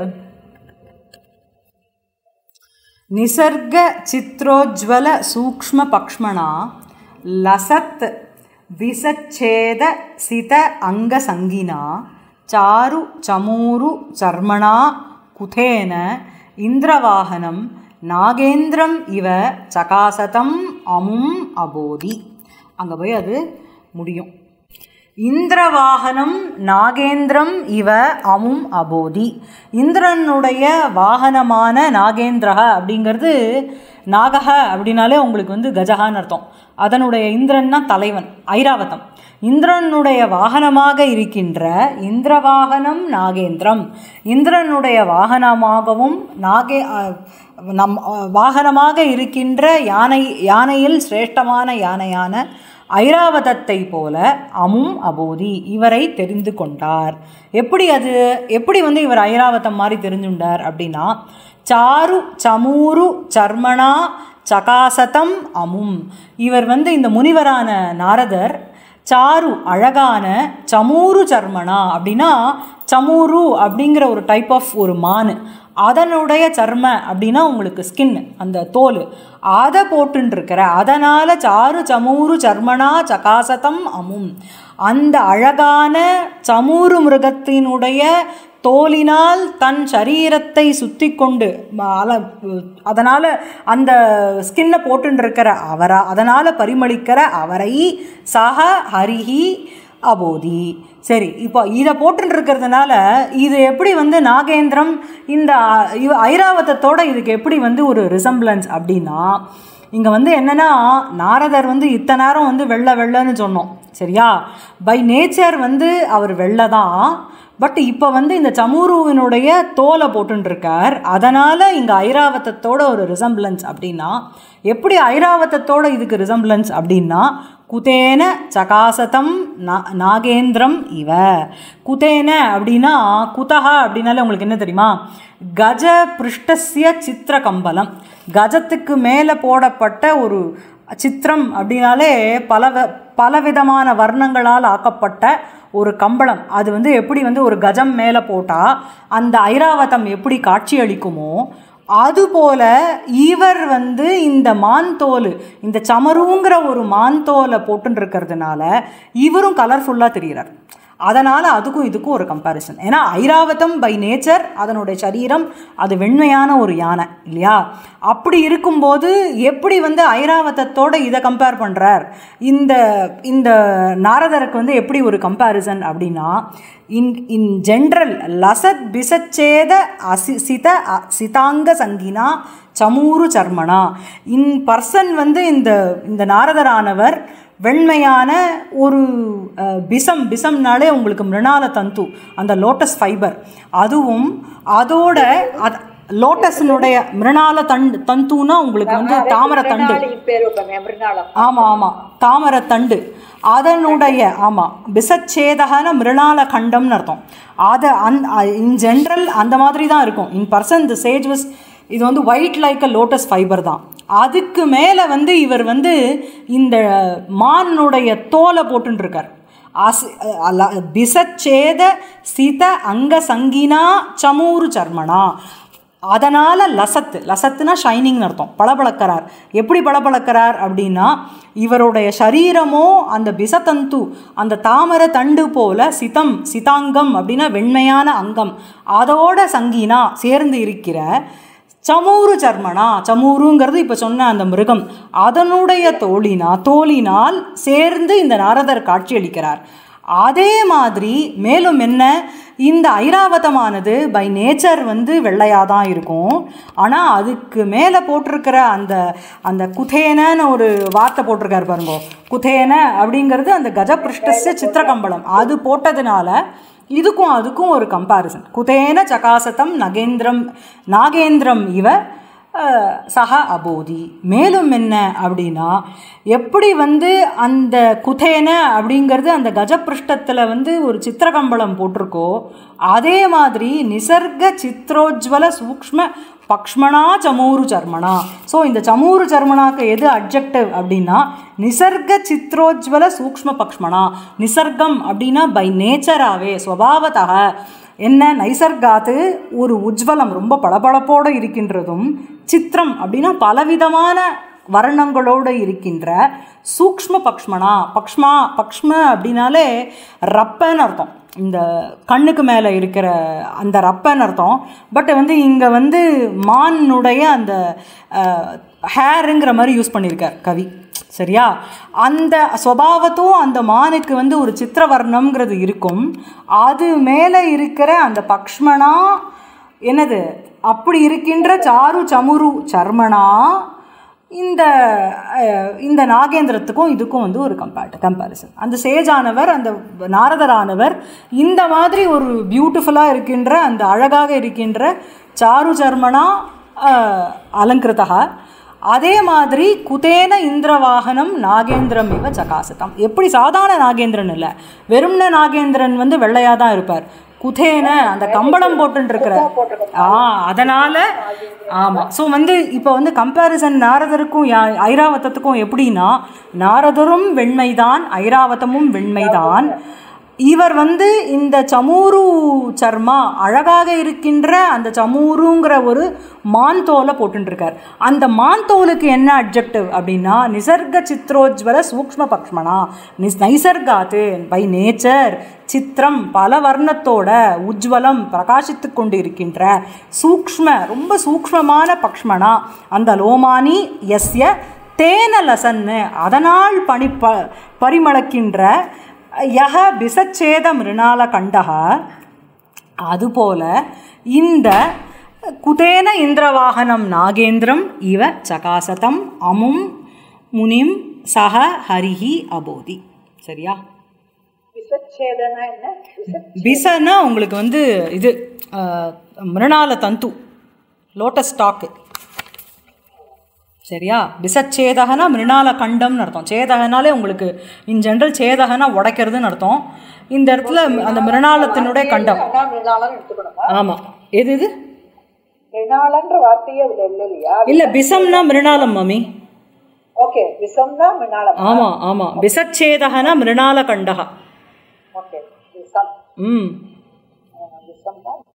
நிசர்க சித்ரோஜ்வல சூக்ஷ்ம பக்ஷ்மணா லசத் விசச்சேத சித அங்க சங்கினா சாரு சமூரு சர்மணா குதேன இந்திரவாகனம் நாகேந்திரம் இவ சகாசதம் அமும் அபோதி அங்கே போய் அது முடியும் இந்திரவாகனம் நாகேந்திரம் இவ அமும் அபோதி இந்திரனுடைய வாகனமான நாகேந்திரக அப்படிங்கிறது நாகக அப்படின்னாலே உங்களுக்கு வந்து கஜகான்னு அர்த்தம் அதனுடைய இந்திரன்னா தலைவன் ஐராவதம் இந்திரனுடைய வாகனமாக இருக்கின்ற இந்திரவாகனம் நாகேந்திரம் இந்திரனுடைய வாகனமாகவும் நாகே அஹ், நம் அஹ், வாகனமாக இருக்கின்ற யானை யானையில் சிரேஷ்டமான யானையான ஐராவதத்தை போல அமும் அபோதி இவரை தெரிந்து கொண்டார் எப்படி அது எப்படி வந்து இவர் ஐராவதம் மாதிரி தெரிஞ்சுண்டார் அப்படின்னா சாரு சமூரு சர்மணா சகாசதம் அமும் இவர் வந்து இந்த முனிவரான நாரதர் சாரு அழகான சமூரு சர்மனா அப்படின்னா சமூரு அப்படிங்கிற ஒரு டைப் ஆஃப் ஒரு மான் அதனுடைய சர்ம அப்படின்னா உங்களுக்கு ஸ்கின் அந்த தோல் அதை போட்டுருக்கிற அதனால் சாரு சமூரு சர்மனா சகாசதம் அமும் அந்த அழகான சமூரு மிருகத்தினுடைய தோலினால் தன் சரீரத்தை சுத்தி கொண்டு அதனால் அந்த ஸ்கின்னை போட்டுருக்கிற அவரா அதனால் பரிமளிக்கிற அவரை சக ஹரிஹி அபோதி சரி இப்போ இதை போட்டுருக்கிறதுனால இது எப்படி வந்து நாகேந்திரம் இந்த இவ ஐராவதத்தோட இதுக்கு எப்படி வந்து ஒரு ரிசம்பிளன்ஸ் அப்படின்னா இங்கே வந்து என்னென்னா நாரதர் வந்து இத்தனை நேரம் வந்து வெள்ளை வெள்ளைன்னு சொன்னோம் சரியா பை நேச்சர் வந்து அவர் வெள்ளை தான் பட் இப்போ வந்து இந்த சமூருவினுடைய தோலை போட்டுருக்கார் அதனால் இங்கே ஐராவதத்தோட ஒரு ரிசம்பிளன்ஸ் அப்படின்னா எப்படி ஐராவதத்தோட இதுக்கு ரிசம்பிளன்ஸ் அப்படின்னா குதேன சகாசதம் நா நாகேந்திரம் இவ குதேன அப்படின்னா குதஹா அப்படின்னாலே உங்களுக்கு என்ன தெரியுமா கஜ பிருஷ்டசிய சித்திர கம்பலம் கஜத்துக்கு மேலே போடப்பட்ட ஒரு சித்திரம் அப்படின்னாலே பல பலவிதமான வர்ணங்களால் ஆக்கப்பட்ட ஒரு கம்பளம் அது வந்து எப்படி வந்து ஒரு கஜம் மேலே போட்டால் அந்த ஐராவதம் எப்படி காட்சி அளிக்குமோ அதுபோல இவர் வந்து இந்த மான் தோல் இந்த சமருங்கிற ஒரு மான் தோலை போட்டுருக்கிறதுனால இவரும் கலர்ஃபுல்லாக தெரிகிறார் அதனால் அதுக்கும் இதுக்கும் ஒரு கம்பேரிசன் ஏன்னா ஐராவதம் பை நேச்சர் அதனுடைய சரீரம் அது வெண்மையான ஒரு யானை இல்லையா அப்படி இருக்கும்போது எப்படி வந்து ஐராவதத்தோட இதை கம்பேர் பண்ணுறார் இந்த இந்த நாரதருக்கு வந்து எப்படி ஒரு கம்பேரிசன் அப்படின்னா இன் இன் ஜென்ரல் லசத் பிசச்சேத அசி சித சிதாங்க சங்கினா சமூரு சர்மனா இன் பர்சன் வந்து இந்த இந்த நாரதரானவர் வெண்மையான ஒரு பிசம் பிசம்னாலே உங்களுக்கு மிருணால தந்து அந்த லோட்டஸ் ஃபைபர் அதுவும் அதோட அது லோட்டஸினுடைய மிருணால தண்டு தந்துனா உங்களுக்கு வந்து தாமரை தண்டு பேர் வைப்பாங்க மிருணாளம் ஆமாம் ஆமாம் தாமரை தண்டு அதனுடைய ஆமாம் பிசச்சேதகன மிருணால கண்டம்னு அர்த்தம் அதை அந் இன் ஜென்ரல் அந்த மாதிரி தான் இருக்கும் in person the sage was இது வந்து white like a lotus fibre தான் அதுக்கு மேலே வந்து இவர் வந்து இந்த மானுடைய தோலை போட்டுருக்கார் அசி பிசச்சேத சித அங்க சங்கினா சமூரு சர்மனா அதனால் லசத்து லசத்துனா ஷைனிங்னு அர்த்தம் பளபளக்கிறார் எப்படி பளபளக்கிறார் அப்படின்னா இவருடைய சரீரமோ அந்த பிசதந்து அந்த தாமரை தண்டு போல சிதம் சிதாங்கம் அப்படின்னா வெண்மையான அங்கம் அதோட சங்கீனா சேர்ந்து இருக்கிற சமூரு சர்மனா சமூருங்கிறது இப்போ சொன்ன அந்த மிருகம் அதனுடைய தோழினா தோலினால் சேர்ந்து இந்த நாரதர் காட்சியளிக்கிறார் அதே மாதிரி மேலும் என்ன இந்த ஐராவதமானது பை நேச்சர் வந்து வெள்ளையாக தான் இருக்கும் ஆனால் அதுக்கு மேலே போட்டிருக்கிற அந்த அந்த குதேனன்னு ஒரு வார்த்தை போட்டிருக்காரு பாருங்க குதேன அப்படிங்கிறது அந்த கஜபிருஷ்டஸ்ய சித்திரகம்பளம் அது போட்டதுனால இதுக்கும் அதுக்கும் ஒரு கம்பாரிசன் குதேன சகாசதம் நகேந்திரம் நாகேந்திரம் இவ சக அபோதி மேலும் என்ன அப்படின்னா எப்படி வந்து அந்த குதேன அப்படிங்கிறது அந்த கஜபிருஷ்டத்தில் வந்து ஒரு சித்திரகம்பளம் போட்டிருக்கோ அதே மாதிரி நிசர்க சித்ரோஜ்வல சூக்ஷ்ம பக்ஷ்மணா சமூரு சர்மணா ஸோ இந்த சமூரு சர்மணாக்கு எது அப்ஜெக்டிவ் அப்படின்னா நிசர்க சித்ரோஜ்வல சூக்ஷ்ம பக்ஷ்மணா நிசர்க்கம் அப்படின்னா பை நேச்சராகவே ஸ்வபாவத்தக என்ன நைசர்காத்து ஒரு உஜ்வலம் ரொம்ப பளபளப்போடு இருக்கின்றதும் சித்திரம் அப்படின்னா பலவிதமான வர்ணங்களோடு இருக்கின்ற சூக்ஷ்ம பக்ஷ்மனா பக்ஷ்மா பக்ஷ்ம அப்படின்னாலே ரப்பன்னு அர்த்தம் இந்த கண்ணுக்கு மேலே இருக்கிற அந்த ரப்பன்னு அர்த்தம் பட் வந்து இங்கே வந்து மானுடைய அந்த ஹேருங்கிற மாதிரி யூஸ் பண்ணியிருக்கார் கவி சரியா அந்த ஸ்வபாவத்தும் அந்த மானுக்கு வந்து ஒரு சித்திரவர்ணம்ங்கிறது இருக்கும் அது மேலே இருக்கிற அந்த பக்ஷ்மனா என்னது அப்படி இருக்கின்ற சாரு சமுரு சர்மனா இந்த இந்த நாகேந்திரத்துக்கும் இதுக்கும் வந்து ஒரு கம்பேட் கம்பேரிசன் அந்த சேஜானவர் அந்த நாரதரானவர் இந்த மாதிரி ஒரு பியூட்டிஃபுல்லாக இருக்கின்ற அந்த அழகாக இருக்கின்ற சாரு சர்மனா அலங்கிருத்தா அதே மாதிரி குதேன இந்திரவாகனம் நாகேந்திரம் இவ சகாசதம் எப்படி சாதாரண நாகேந்திரன் இல்லை வெறும்ன நாகேந்திரன் வந்து வெள்ளையாக தான் இருப்பார் குதேன அந்த கம்பளம் போட்டுன்னு இருக்கிற ஆ அதனால ஆமாம் ஸோ வந்து இப்போ வந்து கம்பேரிசன் நாரதருக்கும் யா- ஐராவதத்துக்கும் எப்படின்னா நாரதரும் வெண்மைதான் ஐராவதமும் வெண்மைதான் இவர் வந்து இந்த சமூரு சர்மா அழகாக இருக்கின்ற அந்த சமூருங்கிற ஒரு மான் தோலை போட்டுருக்கார் அந்த மான் தோலுக்கு என்ன அப்ஜெக்டிவ் அப்படின்னா நிசர்க சித்ரோஜ்வல சூக்ஷ்ம பக்ஷ்மனா நிஸ் நைசர்காத்து பை நேச்சர் சித்திரம் பல வர்ணத்தோட உஜ்வலம் பிரகாசித்து கொண்டு இருக்கின்ற சூக்ஷ்ம ரொம்ப சூக்ஷ்மமான பக்ஷ்மனா அந்த லோமானி எஸ்ய தேன லசன்னு அதனால் பனி ப பரிமளக்கின்ற யக பிசச்சேத மிருணால கண்டக அதுபோல இந்த குதேன இந்திரவாகனம் நாகேந்திரம் இவ சகாசதம் அமும் முனிம் சக ஹரிஹி அபோதி சரியா விசச்சேதனா என்ன விச- பிசன்னா உங்களுக்கு வந்து இது அஹ், மிருணால தந்து லோட்டஸ் ஸ்டாக்கு சரியா பிசச்சேதகனா மிருணால கண்டம்னு அர்த்தம் சேதகனாலே உங்களுக்கு இன் ஜென்ரல் சேதகனா உடைக்கிறதுன்னு அர்த்தம் இந்த இடத்துல அந்த மிருணாலத்தினுடைய கண்டம் ஆனா மிருணாளன் எடுத்துக்கணுமா ஆமாம் எது இது மிருணாளன்ற வார்த்தையே அதுல இல்ல இல்லையா இல்லை பிசம்னா மிருணாலம் மாமி ஓகே விசம்னா மிருணாளம் ஆமாம் ஆமாம் பிசச்சேதகனா மிருணால கண்டகா ஓகே விசம் ம் விசம் தான்